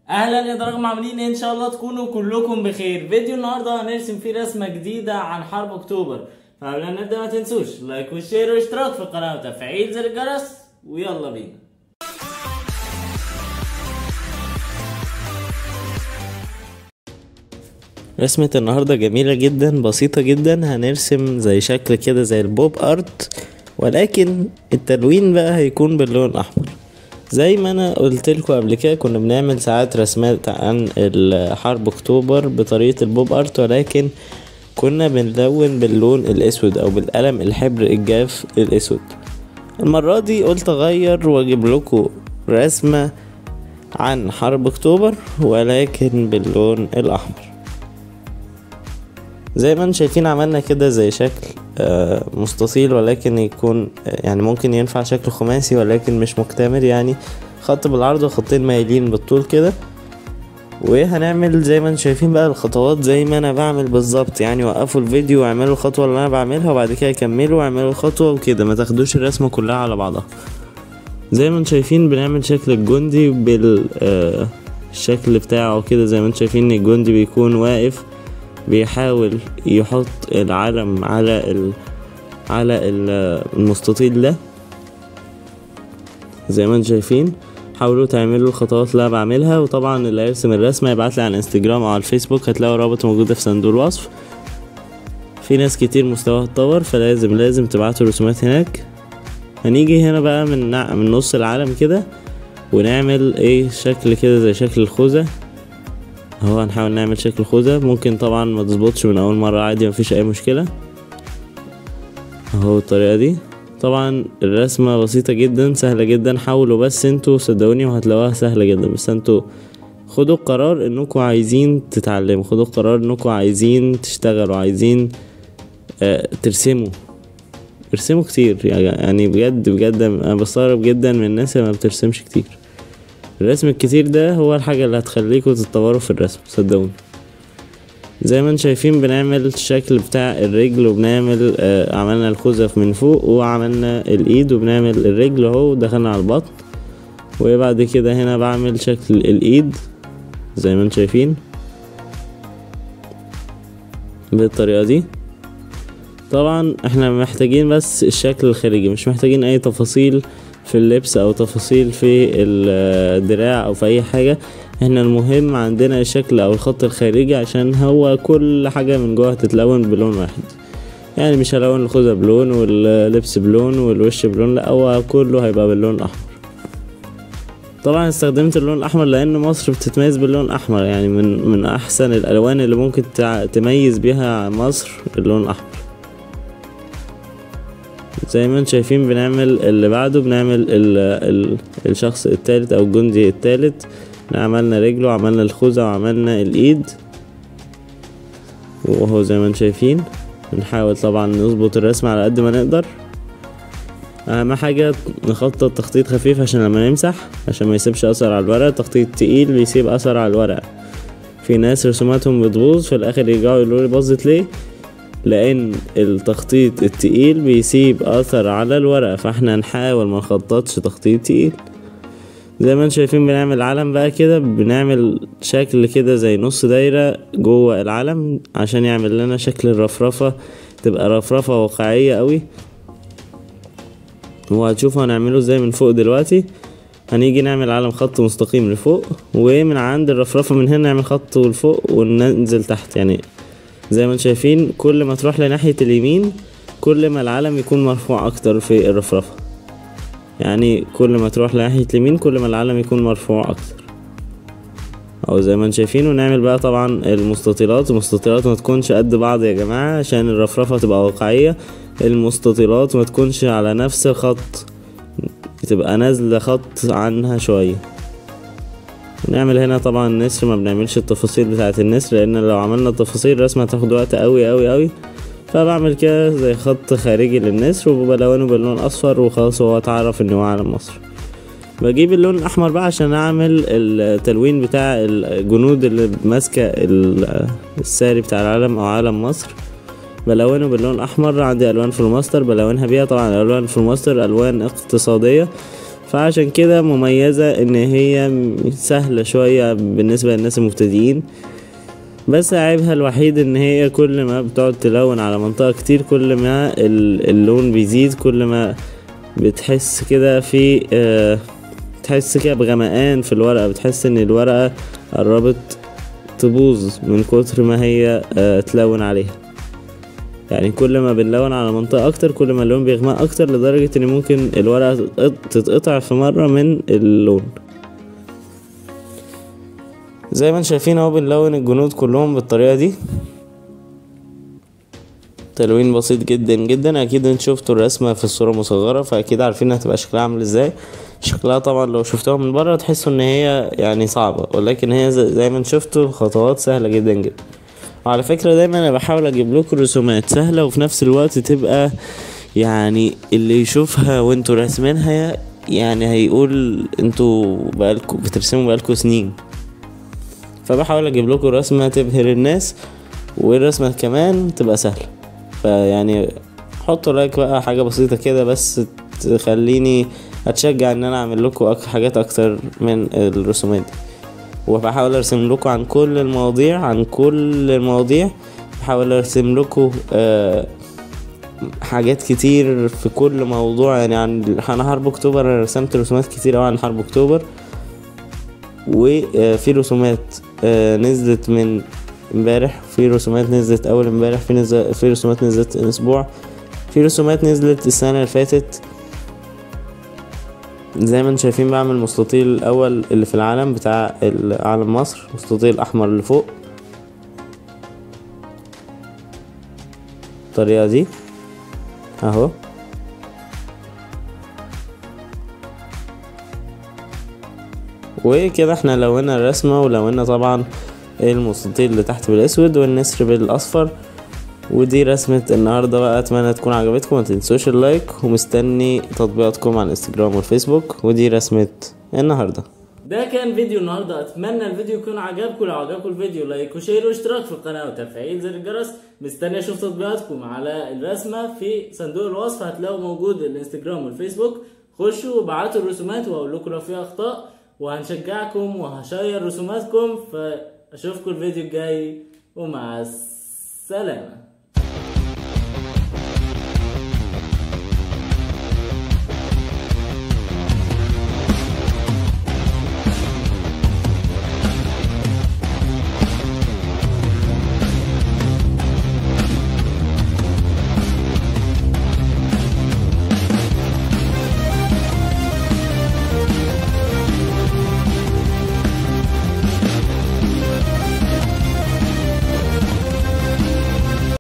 اهلا يا دراجم عاملين ايه ان شاء الله تكونوا كلكم بخير فيديو النهارده هنرسم فيه رسمه جديده عن حرب اكتوبر فقبل ما نبدا ما تنسوش لايك وشير واشتراك في القناه وتفعيل زر الجرس ويلا بينا رسمة النهاردة جميلة جدا بسيطة جدا هنرسم زي شكل كده زي البوب ارت ولكن التلوين بقى هيكون باللون الاحمر زي ما انا قلت لكم قبل كده كنا بنعمل ساعات رسمات عن حرب اكتوبر بطريقة البوب ارت ولكن كنا بنلون باللون الاسود او بالقلم الحبر الجاف الاسود المرة دي قلت اغير واجيب لكم رسمة عن حرب اكتوبر ولكن باللون الاحمر زي ما انتم شايفين عملنا كده زي شكل آه مستطيل ولكن يكون يعني ممكن ينفع شكل خماسي ولكن مش مكتمل يعني خط بالعرض وخطين مايلين بالطول كده وهنعمل زي ما انتم شايفين بقى الخطوات زي ما انا بعمل بالظبط يعني وقفوا الفيديو واعملوا الخطوه اللي انا بعملها وبعد كده كملوا واعملوا الخطوه وكده ما تاخدوش الرسمه كلها على بعضها زي ما انتم شايفين بنعمل شكل الجندي بالشكل آه بتاعه كده زي ما انتم شايفين الجندي بيكون واقف بيحاول يحط العلم على ال... على المستطيل ده زي ما انتم شايفين حاولوا تعملوا الخطوات اللي انا بعملها وطبعا اللي هيرسم الرسمه يبعت لي على الانستجرام او على الفيسبوك هتلاقوا رابط موجوده في صندوق الوصف في ناس كتير مستواها اتطور فلازم لازم تبعتوا الرسومات هناك هنيجي هنا بقى من من نص العالم كده ونعمل ايه شكل كده زي شكل الخوذه اهو هنحاول نعمل شكل خوذة ممكن طبعا ما تظبطش من اول مرة عادي مفيش اي مشكلة اهو الطريقة دي طبعا الرسمة بسيطة جدا سهلة جدا حاولوا بس انتوا صدقوني وهتلاقوها سهلة جدا بس انتوا خدوا القرار انكم عايزين تتعلموا خدوا القرار انكم عايزين تشتغلوا عايزين اه ترسموا ارسموا كتير يعني بجد بجد انا بستغرب جدا من الناس اللي ما بترسمش كتير الرسم الكتير ده هو الحاجة اللي هتخليكوا تتطوروا في الرسم صدقوني زي ما انتم شايفين بنعمل الشكل بتاع الرجل وبنعمل آه عملنا الخوذة من فوق وعملنا الايد وبنعمل الرجل اهو ودخلنا على البطن وبعد كده هنا بعمل شكل الايد زي ما انتم شايفين بالطريقة دي طبعا احنا محتاجين بس الشكل الخارجي مش محتاجين اي تفاصيل في اللبس او تفاصيل في الدراع او في اي حاجة احنا المهم عندنا الشكل او الخط الخارجي عشان هو كل حاجة من جوه هتتلون بلون واحد يعني مش هلون الخوذة بلون واللبس بلون والوش بلون لا هو كله هيبقى باللون الاحمر طبعا استخدمت اللون الاحمر لان مصر بتتميز باللون الاحمر يعني من من احسن الالوان اللي ممكن تميز بيها مصر اللون الاحمر زي ما انتم شايفين بنعمل اللي بعده بنعمل ال ال الشخص التالت او الجندي التالت عملنا رجله وعملنا الخوذة وعملنا الايد وهو زي ما انتم شايفين بنحاول طبعا نظبط الرسم على قد ما نقدر اهم حاجة نخطط تخطيط خفيف عشان لما نمسح عشان ما يسيبش اثر على الورق تخطيط تقيل بيسيب اثر على الورق في ناس رسوماتهم بتبوظ في الاخر يرجعوا يقولوا لي باظت ليه لان التخطيط التقيل بيسيب اثر على الورقة فاحنا نحاول ما نخططش تخطيط تقيل زي ما انتم شايفين بنعمل علم بقى كده بنعمل شكل كده زي نص دايرة جوه العلم عشان يعمل لنا شكل الرفرفة تبقى رفرفة واقعية قوي وهتشوفوا هنعمله ازاي من فوق دلوقتي هنيجي نعمل علم خط مستقيم لفوق ومن عند الرفرفة من هنا نعمل خط لفوق وننزل تحت يعني زي ما انتم شايفين كل ما تروح لناحية اليمين كل ما العلم يكون مرفوع اكتر في الرفرفة يعني كل ما تروح لناحية اليمين كل ما العلم يكون مرفوع اكتر او زي ما انتم شايفين ونعمل بقى طبعا المستطيلات المستطيلات ما تكونش قد بعض يا جماعة عشان الرفرفة تبقى واقعية المستطيلات ما تكونش على نفس الخط تبقى نازلة خط عنها شوية نعمل هنا طبعا النسر ما بنعملش التفاصيل بتاعة النسر لان لو عملنا التفاصيل الرسمة هتاخد وقت قوي قوي قوي فبعمل كده زي خط خارجي للنسر وبلونه باللون اصفر وخلاص هو اتعرف ان هو علم مصر بجيب اللون الاحمر بقى عشان اعمل التلوين بتاع الجنود اللي ماسكة الساري بتاع العلم او علم مصر بلونه باللون الاحمر عندي الوان في الماستر بلونها بيها طبعا الالوان في الماستر الوان اقتصادية فعشان كده مميزة ان هي م- سهلة شوية بالنسبة للناس المبتدئين بس عيبها الوحيد ان هي كل ما بتقعد تلون على منطقة كتير كل ما ال- اللون بيزيد كل ما بتحس كده في آه تحس كده بغمقان في الورقة بتحس ان الورقة قربت تبوظ من كتر ما هي آه تلون عليها يعني كل ما بنلون على منطقة أكتر كل ما اللون بيغمق أكتر لدرجة إن ممكن الورقة تتقط- تتقطع في مرة من اللون زي ما انتم شايفين اهو بنلون الجنود كلهم بالطريقة دي تلوين بسيط جدا جدا اكيد انتوا شفتوا الرسمة في الصورة مصغرة فاكيد عارفين هتبقى شكلها عامل ازاي شكلها طبعا لو شفتوها من بره تحسوا ان هي يعني صعبة ولكن هي زي زي ما انتوا شفتوا خطوات سهلة جدا جدا وعلى فكرة دايما انا بحاول اجيب لكم رسومات سهلة وفي نفس الوقت تبقى يعني اللي يشوفها وانتوا راسمينها يعني هيقول انتوا بقالكوا بترسموا بقالكوا سنين فبحاول اجيب لكم رسمة تبهر الناس والرسمة كمان تبقى سهلة فيعني حطوا لايك بقى حاجة بسيطة كده بس تخليني اتشجع ان انا اعمل لكم أك- حاجات اكتر من الرسومات دي وبحاول ارسم لكم عن كل المواضيع عن كل المواضيع بحاول ارسم لكم آه حاجات كتير في كل موضوع يعني عن عن حرب اكتوبر انا رسمت رسومات كتير اوي عن حرب اكتوبر وفي رسومات آه، نزلت من امبارح في رسومات نزلت اول امبارح في نزل في رسومات نزلت من اسبوع في رسومات نزلت السنة اللي فاتت زي ما انتم شايفين بعمل مستطيل الاول اللي في العالم بتاع ال- علم مصر مستطيل الاحمر اللي فوق الطريقة دي اهو وكده احنا لونا الرسمة ولونا طبعا المستطيل اللي تحت بالاسود والنسر بالاصفر ودي رسمة النهاردة بقى اتمنى تكون عجبتكم ما تنسوش اللايك ومستني تطبيقاتكم على الانستجرام والفيسبوك ودي رسمة النهاردة ده كان فيديو النهارده اتمنى الفيديو يكون عجبكم لو عجبكم الفيديو لايك وشير واشتراك في القناه وتفعيل زر الجرس مستني اشوف تطبيقاتكم على الرسمه في صندوق الوصف هتلاقوا موجود الانستجرام والفيسبوك خشوا وابعتوا الرسومات واقول لكم لو في اخطاء وهنشجعكم وهشير رسوماتكم فاشوفكم الفيديو الجاي ومع السلامه